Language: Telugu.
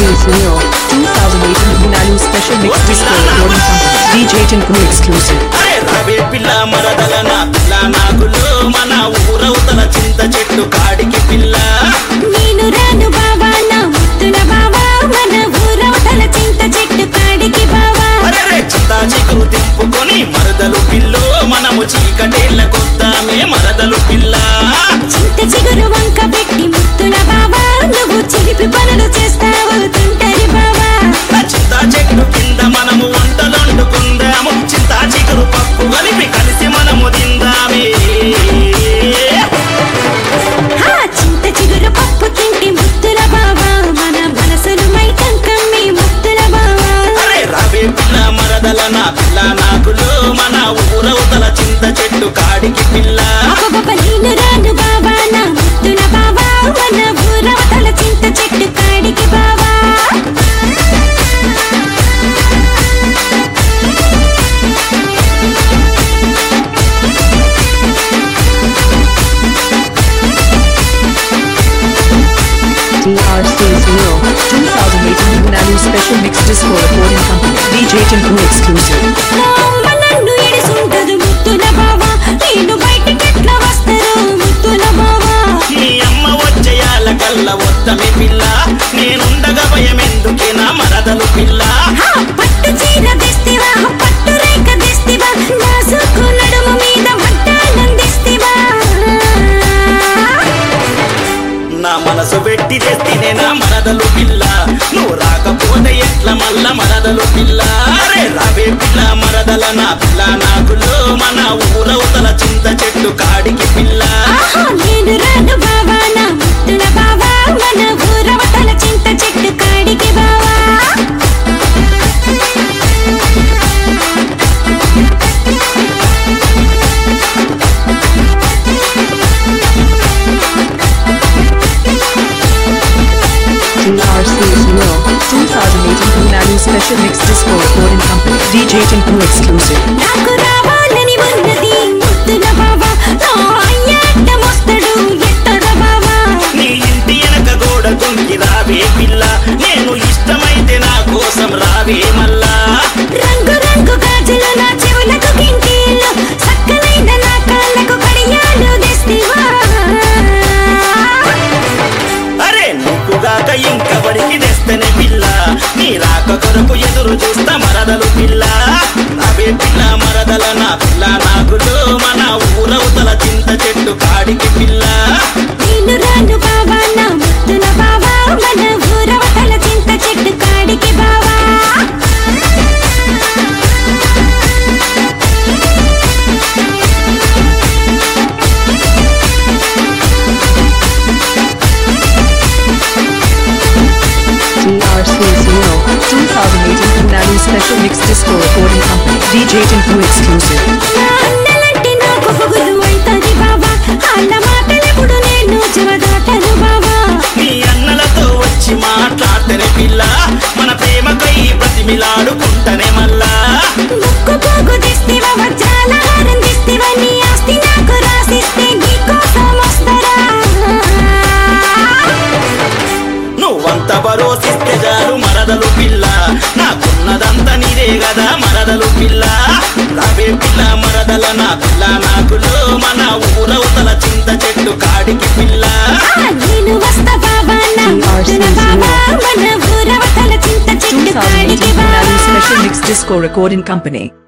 New 2018 Hunalu Special Mix Disco Recording Company DJ Tinku Exclusive అరే రవే పిల్ల మరదల నా పిల్ల నాగులు మన ఊరవుతల చింత చెట్టు కాడికి పిల్ల నేను రాను బావా నా ముత్తుల బావా మన ఊరవతల చింత చెట్టు కాడికి బావా అరే చింత చిగురు తిప్పుకొని మరదలు పిల్లు మనము చీకటేళ్ళ కొద్దామే మరదలు పిల్ల చింత చిగురు వంక పెట్టి ముత్తుల బావా నువ్వు చిలిపి పనులు చేస్తావు తింటరి బావా ఆ చింత చెట్టు కింద మనము వంటలండుకుందాము చింత చిగురు పప్పు కలిపి కలిసి మనము తిందామే హా చింత చిగురు పప్పు తింటి ముత్తుల బావా మన మనసులు మైకం కమ్మి ముత్తుల బావా అరే రవే పిల్ల మరదల నా పిల్ల నాకులు మన ఊరవుతల చింత చెట్టు కాడికి పిల్ల అబ్బబ్బబ్బ నేను రాను బావా నా ముత్తుల బావా మన ఊరవతల చింత చెట్టు కాడికి బావా DRC's New 2018 Hunalu Special Mix Disco Recording Company DJ Tinku Exclusive నా అమ్మ నన్ను ఎడుసుంటది ముత్తుల బావా నేను బయటికి ఎట్లా వస్తారు ముత్తుల బావా నీ అమ్మ వచ్చేయాల కల్ల వద్దమే పిల్ల నేనుండగా భయమెందుకే నా మరదలు పిల్ల హా, పట్టు చీర తెస్తివా పట్టు రేఖ తెస్తివా నా సుక్కు నడుము మీద వడ్డానందిస్తివా నా మనసు పెట్టి తెస్తేనే నా మరదలు పిల్ల నువ్వు రాకపోతే ఎట్ల మల్ల మరదలు పిల్ల అరే రావే పిల్ల మరదల నా పిల్ల నాకులు మన ఊరవుతల చింత చెట్టు కాడికి పిల్ల ఆహా, నేను రాను బావా నా ముత్తుల బావా మన ఊరవతల చింత చెట్టు కాడికి బావా DRC's New 2018 Hunalu Special Mix Disco Recording Company DJ Tinku Exclusive నాకు రావాలని ఉన్నది ముత్తుల బావా నా అయ్యాట మోస్తడు ఎట్టర బావా నీ ఇంటి వెనక గోడ దొంగి రావే పిల్ల నేను ఇష్టమైతే నా కోసం రావే మల్లా రంగు రంగు గాజులు నా చెవులకు కింటీలు చక్కనైన నా కాళ్ళకు కడియాలు తెస్తివా అరే నీకుగాక ఇంకబడికి తెస్తేనే పిల్ల నీ రాక కొరకు ఎదురు చూస్తా మరదలు పిల్ల అవే పిల్ల మరదల నా పిల్ల నాకులు మన ఊరవుతల చింత చెట్టు కాడికి పిల్ల నేను రాను బావా నా ముత్తుల బావా మన ఊరవతల చింత చెట్టు కాడికి బావా DRC's New 2018 Hunalu Special Mix Disco Recording Company DJ Tinku Exclusive నా అన్నలంటే నాకు పొగులు అయితది బావా అన్న మాటలెప్పుడు నేను చెవదాటను బావా నీ అన్నలతో వచ్చి మాట్లాడితేనే పిల్ల మన ప్రేమకై ప్రతిమిలాడుకుంటనే మల్లా ముక్కు పోగు తెస్తివా వజ్రాల హారం తెస్తివా నీ ఆస్తి నాకు రాసిస్తే నీకోసం వస్తారా నువ్వంత భరోసిస్తే చాలు మరదలు పిల్ల నాకున్నదంతా నీదే కదా మరదలు పిల్ల రావే పిల్ల మరదల నా పిల్ల నాకులు మన ఊరవుతల చింత చెట్టు కాడికి పిల్ల ఆ, నేను వస్తా బావా నా ముద్దుల బావా మన ఊరవతల చింత చెట్టు 2018 కాడికి బావా Hunalu Special Mix Disco Recording Company